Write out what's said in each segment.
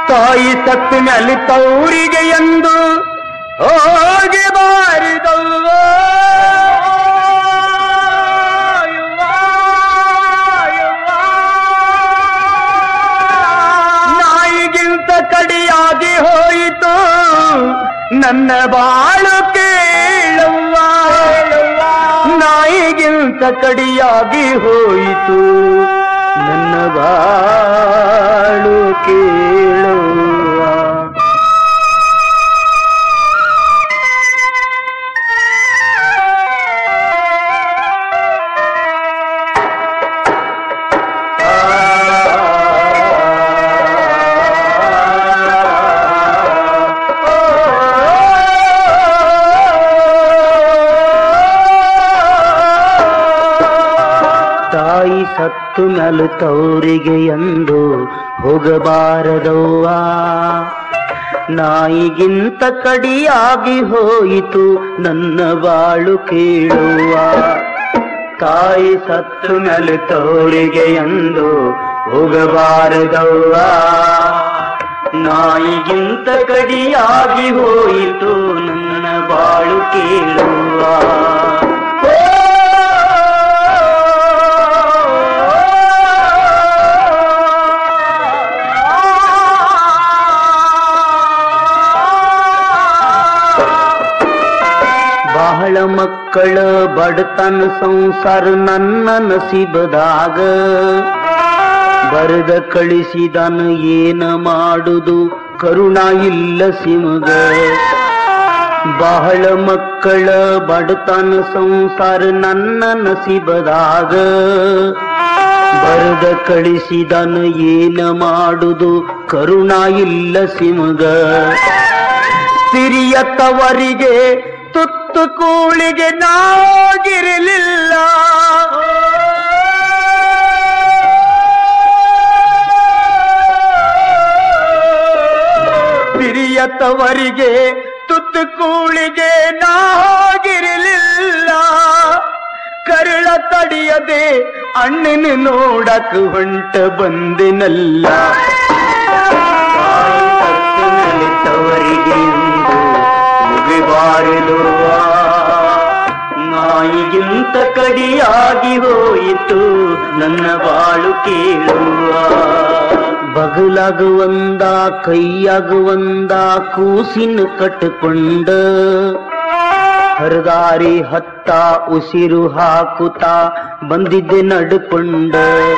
ತಾಯಿ ಸತ್ತಿನಲ್ಲಿ ತೌರಿಗೆ ಎಂದು ಹೋಗಿ ಬಾರಿದವ್ವ ನಾಯಿಗಿಂತ ಕಡಿಯಾಗಿ ಹೋಯಿತು ನನ್ನ ಬಾಳು ಕೇಳವ್ವ ನಾಯಿಗಿಂತ ಕಡಿಯಾಗಿ ಹೋಯಿತು ನನ್ನ ಬಾಳು ಕೇಳುವ ತಾಯಿ ಸತ್ತು ಮೆಲು ತೌರಿಗೆ ಎಂದು ಹೋಗಬಾರದವ್ವ ನಾಯಿಗಿಂತ ಕಡಿಯಾಗಿ ಹೋಯಿತು ನನ್ನ ಬಾಳು ಕೇಳುವ ತಾಯಿ ಸತ್ತು ಮೆಲು ತೌರಿಗೆ ಎಂದು ಹೋಗಬಾರದವ್ವ ನಾಯಿಗಿಂತ ಕಡಿಯಾಗಿ ಹೋಯಿತು ನನ್ನ ಬಾಳು ಕೇಳುವ ಬಹಳ ಮಕ್ಕಳ ಬಡತನ ಸಂಸಾರ ನನ್ನ ನಸೀಬದಾಗ ಬರೆದ ಕಳಿಸಿದನ ಏನ ಮಾಡುದು ಕರುಣ ಇಲ್ಲ ಸಿಮಗ ಬಹಳ ಮಕ್ಕಳ ಬಡತನ ಸಂಸಾರ ನನ್ನ ನಸೀಬದಾಗ ಬರೆದ ಕಳಿಸಿದನ ಏನ ಮಾಡುದು ಕರುಣ ಇಲ್ಲ ಸಿಮಗ ಸಿರಿಯ ತವರಿಗೆ ತುತ್ತು ಕೂಳಿಗೆ ನಾಗಿರಲಿಲ್ಲ ಸಿರಿಯ ತವರಿಗೆ ತುತ್ತು ಕೂಳಿಗೆ ನಾಗಿರಲಿಲ್ಲ ಕರುಳ ತಡಿಯದೆ ಅಣ್ಣನ ನೋಡಕ್ ಹೊಂಟ ಬಂದಿನಲ್ಲ ತವರಿಗೆ ಮುಗಿಬಾರದು ನಾಯಿಗಿಂತ ಕಡಿಯಾಗಿ ಹೋಯಿತು ನನ್ನ ಬಾಳು ಕೇಳುವ ಬಗಲಾಗುವಂದ ಕೈಯಾಗುವಂದ ಕೂಸಿನ ಕಟ್ಟಿಕೊಂಡ ಹರದಾರಿ ಹತ್ತ ಉಸಿರು ಹಾಕುತ್ತಾ ಬಂದಿದ್ದೆ ನಡ್ಕೊಂಡ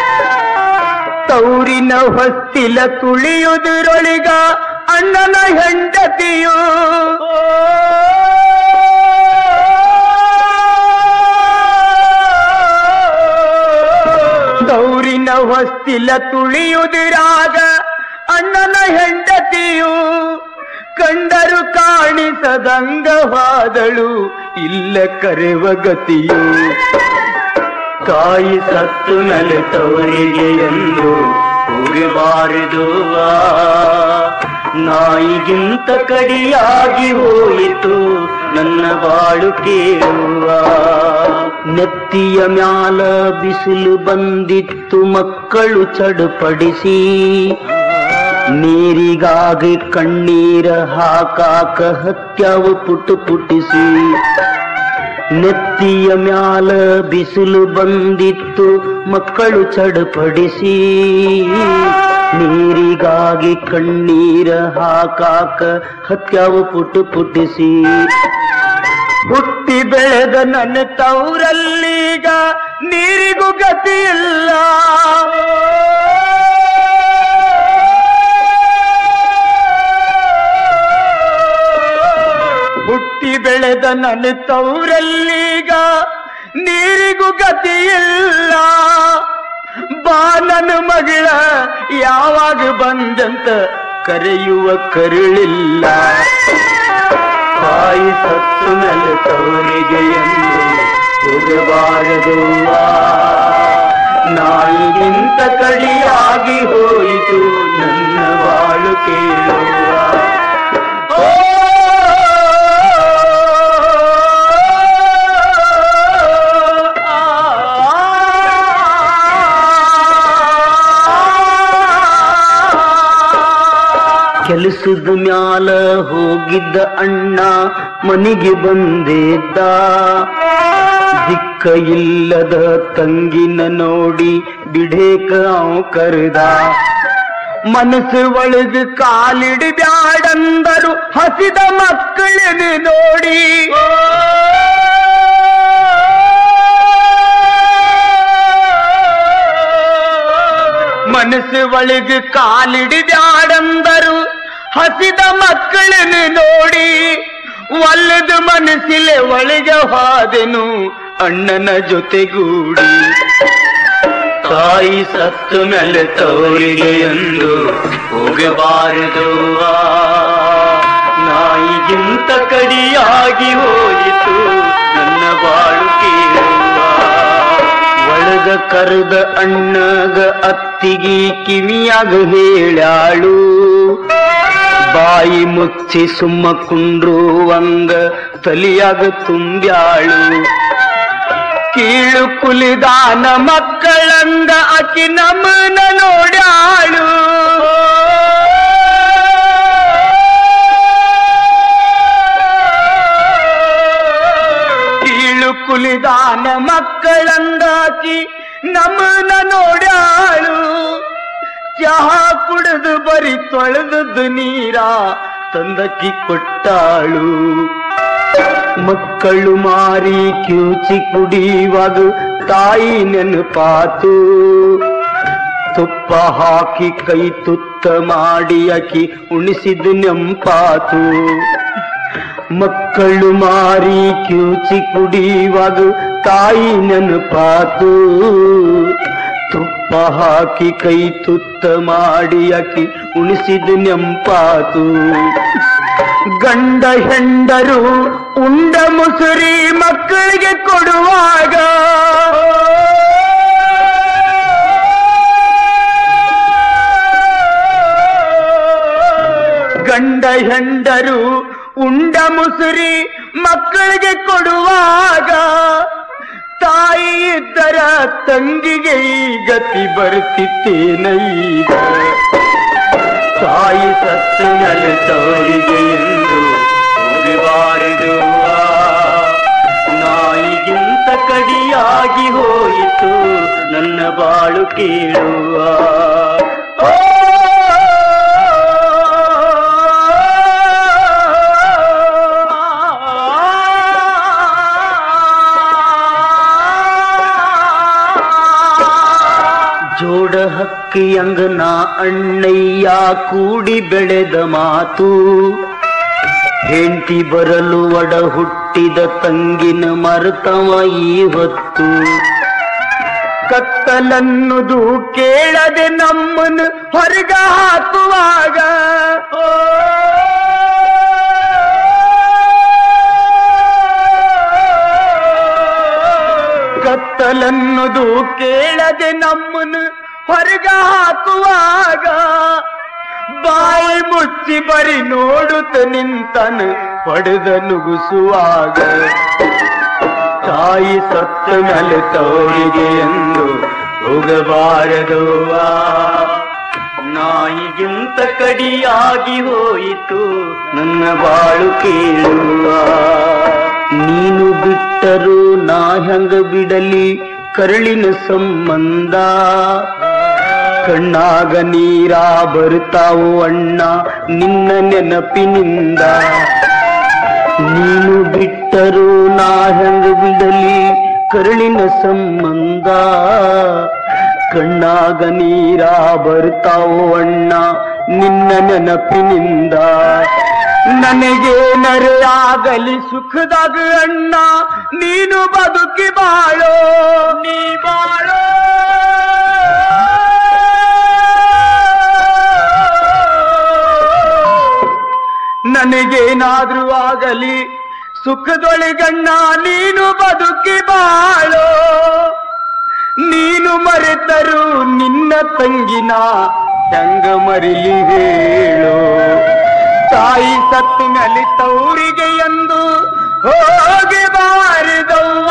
ತೌರಿನ ಹೊಸ್ತಿಲ ತುಳಿಯುವುದರೊಳಿಗ ಅಣ್ಣನ ಹೆಂಡತಿಯು ತೌರಿನ ಹೊಸ್ತಿಲ ತುಳಿಯುವುದಿರಾಗ ಅಣ್ಣನ ಹೆಂಡತಿಯು ಕಂಡರು ಕಾಣಿಸದಂಗವಾದಳು ಇಲ್ಲ ಕರೆವ ಗತಿಯು ತಾಯಿ ಸತ್ತು ನಲಿತವರಿಗೆ ಎಂದು ಹೋಗಬಾರದು ನಾಯಿಗಿಂತ ಕಡಿಯಾಗಿ ಹೋಯಿತು ನನ್ನ ಬಾಳು ಕೇಳುವ ನೆತ್ತಿಯ ಮ್ಯಾಲ ಬಿಸಿಲು ಬಂದಿತ್ತು ಮಕ್ಕಳು ಚಡುಪಡಿಸಿ ನೀರಿಗಾಗಿ ಕಣ್ಣೀರ ಹಾಕಾಕ ಹತ್ಯವು ಪುಟು ಪುಟಿಸಿ ನೆತ್ತಿಯ ಮ್ಯಾಲ ಬಿಸಿಲು ಬಂದಿತ್ತು ಮಕ್ಕಳು ಚಡಪಡಿಸಿ ನೀರಿಗಾಗಿ ಕಣ್ಣೀರ ಹಾಕಾಕ ಹತ್ಯಾವು ಪುಟು ಪುಟಿಸಿ ಹುಟ್ಟಿ ಬೆಳೆದ ನನ್ನ ತೌರಲ್ಲೀಗ ನೀರಿಗೂ ಗತಿ ಇಲ್ಲ ಹುಟ್ಟಿ ಬೆಳೆದ ನನ್ನ ತೌರಲ್ಲೀಗ ನೀರಿಗೂ ಗತಿ ಇಲ್ಲ ಬಾ ನನ್ನ ಮಗಳ ಯಾವಾಗ ಬಂದಂತ ಕರೆಯುವ ಕರುಳಿಲ್ಲ ತಾಯಿ ಸತ್ತು ಮೇಲೆ ತವರಿಗೆ ಎಂದು ಹೋಗಬಾರದು ನಾಯಿಗಿಂತ ಕಡಿಯಾಗಿ ಹೋಯಿತು ನನ್ನ ಬಾಳು ಕೇಳುವ ಕೆಲಸದ ಮ್ಯಾಲ ಹೋಗಿದ್ದ ಅಣ್ಣ ಮನೆಗೆ ಬಂದಿದ್ದ ದಿಕ್ಕ ಇಲ್ಲದ ತಂಗಿನ ನೋಡಿ ಬಿಡೇಕ ಅವ ಕರೆದ ಮನಸ್ಸು ಒಳಗ ಕಾಲಿಡಿ ಬ್ಯಾಡಂದರು ಹಸಿದ ಮಕ್ಕಳನ್ನು ನೋಡಿ ಮನಸ್ಸು ಒಳಗ ಕಾಲಿಡಿ ಬ್ಯಾಡಂದರು ಹಸಿದ ಮಕ್ಕಳನ್ನು ನೋಡಿ ಒಲ್ಲದ ಮನಸ್ಸಿಲೆ ಒಳಗೆ ಹಾದೆನು ಅಣ್ಣನ ಜೊತೆಗೂಡಿ ತಾಯಿ ಸತ್ತು ಮೇಲೆ ತವರಿಗೆ ಎಂದು ಹೋಗಬಾರದು ನಾಯಿಗಿಂತ ಕಡಿಯಾಗಿ ಹೋಯಿತು ನನ್ನ ಬಾಳು ಕೇಳುವ ಒಳಗ ಕರೆದ ಅಣ್ಣಗ ಅತ್ತಿಗೆ ಕಿವಿಯಾಗ ಹೇಳ್ಯಾಳು ಬಾಯಿ ಮುಚ್ಚಿ ಸುಮ್ಮ ಕುಂಡ್ರುವಂಗ ತಲಿಯಾಗ ತುಂಬ್ಯಾಳು ಕೀಳು ಕುಲಿದಾನ ಮಕ್ಕಳಂಗ ಅಕಿ ನಮನ ನೋಡ್ಯಾಳು ಕೀಳು ಕುಲಿದಾನ ಮಕ್ಕಳಂಗ ಅಕಿ ನಮನ ನೋಡ್ಯಾಳು ಚಹಾ ಕುಡಿದು ಬರಿ ತೊಳೆದದ್ದು ನೀರ ತಂದಕ್ಕಿ ಕೊಟ್ಟಾಳು ಮಕ್ಕಳು ಮಾರಿ ಕ್ಯೂಚಿ ಕುಡಿಯುವಾಗ ತಾಯಿ ನೆನಪಾತು ತುಪ್ಪ ಹಾಕಿ ಕೈ ತುತ್ತ ಮಾಡಿ ಅಕಿ ಉಣಿಸಿದ ನೆಂಪಾತು ಮಕ್ಕಳು ಮಾರಿ ಕ್ಯೂಚಿ ಕುಡಿಯುವಾಗ ತಾಯಿ ನೆನಪಾತು ತುಪ್ಪ ಹಾಕಿ ಕೈ ತುತ್ತ ಮಾಡಿ ಅಕಿ ಉಣಿಸಿದ ನೆಂಪಾತು ಗಂಡ ಹೆಂಡರು ಉಂಡ ಮುಸುರಿ ಮಕ್ಕಳಿಗೆ ಕೊಡುವಾಗ ಗಂಡ ಹೆಂಡರು ಉಂಡ ಮುಸುರಿ ಮಕ್ಕಳಿಗೆ ಕೊಡುವಾಗ ತಾಯಿ ಇದ್ದರ ತಂಗಿಗೆ ಈ ಗತಿ ಬರ್ತಿತ್ತೇನೀಗ ತಾಯಿ ಸತ್ತ ನೆಲೆತವರಿಗೆ ಎಂದು ಹೋಗಬಾರದು ನಾಯಿಗಿಂತ ಕಡಿಯಾಗಿ ಹೋಯಿತು ನನ್ನ ಬಾಳು ಕೇಳುವ ಓ! ಜೋಡ ಹಕ್ಕಿಯಂಗ ನಾ ಅಣ್ಣಯ್ಯ ಕೂಡಿ ಬೆಳೆದ ಮಾತು ಹೆಂಡತಿ ಬರಲು ಒಡ ಹುಟ್ಟಿದ ತಂಗಿನ ಮರ್ತವ ಈ ಹೊತ್ತು ಕತ್ತಲನ್ನುದು ಕೇಳದೆ ನಮ್ಮನ್ನು ಹೊರಗ ಹಾಕುವಾಗ ಓ! ಕತ್ತಲನ್ನುದು ಕೇಳದೆ ನಮ್ಮನ್ನು ಹೊರಗ ಹಾಕುವಾಗ ಬಾಯಿ ಮುಚ್ಚಿ ಬರಿ ನೋಡುತ್ತ ನಿಂತನ ಪಡೆದ ನುಗ್ಗಿಸುವಾಗ ತಾಯಿ ಸತ್ತ ಮೇಲೆ ತವರಿಗೆ ಎಂದು ಹೋಗಬಾರದು ನಾಯಿಗಿಂತ ಕಡಿಯಾಗಿ ಹೋಯಿತು ನನ್ನ ಬಾಳು ಕೇಳುವ ನೀನು ಬಿಟ್ಟರು ನಾ ಹೆಂಗ ಬಿಡಲಿ ಕರಳಿನ ಸಂಬಂಧ ಕಣ್ಣಾಗ ನೀರ ಬರ್ತಾವು ಅಣ್ಣ ನಿನ್ನ ನೆನಪಿನಿಂದ ನೀನು ಬಿಟ್ಟರು ನಾ ಹೆಂಗ ಬಿಡಲಿ ಕರುಳಿನ ಸಂಬಂಧ ಕಣ್ಣಾಗ ನೀರ ಬರ್ತಾವು ಅಣ್ಣ ನಿನ್ನ ನೆನಪಿನಿಂದ ನನಗೆ ನರೆಯಾಗಲಿ ಸುಖದಾಗ ಅಣ್ಣ ನೀನು ಬದುಕಿ ಬಾಳೋ ನೀ ಬಾಳೋ ನನಗೇನಾದ್ರೂ ಆಗಲಿ ಸುಖದೊಳಗಣ್ಣ ನೀನು ಬದುಕಿ ಬಾಳೋ ನೀನು ಮರೆತರು ನಿನ್ನ ತಂಗಿನ ಹೆಂಗ ಮರಿಲಿ ಹೇಳೋ ತಾಯಿ ಸತ್ತು ಮೇಲೆ ತೌರಿಗೆ ಎಂದು ಹೋಗಿ ಬಾರಿದವ್ವ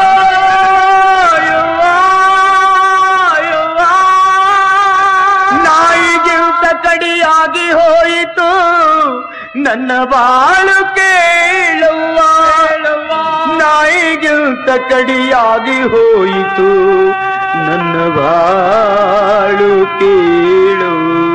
ಯವ್ವ, ಯವ್ವ. ನಾಯಿಗಿಂತ ಕಡಿಯಾಗಿ ಹೋಯಿತು ನನ್ನ ಬಾಳು ಕೇಳವ್ವ ನಾಯಿಗಿಂತ ಕಡಿಯಾಗಿ ಹೋಯಿತು ನನ್ನ ಬಾಳು ಕೇಳು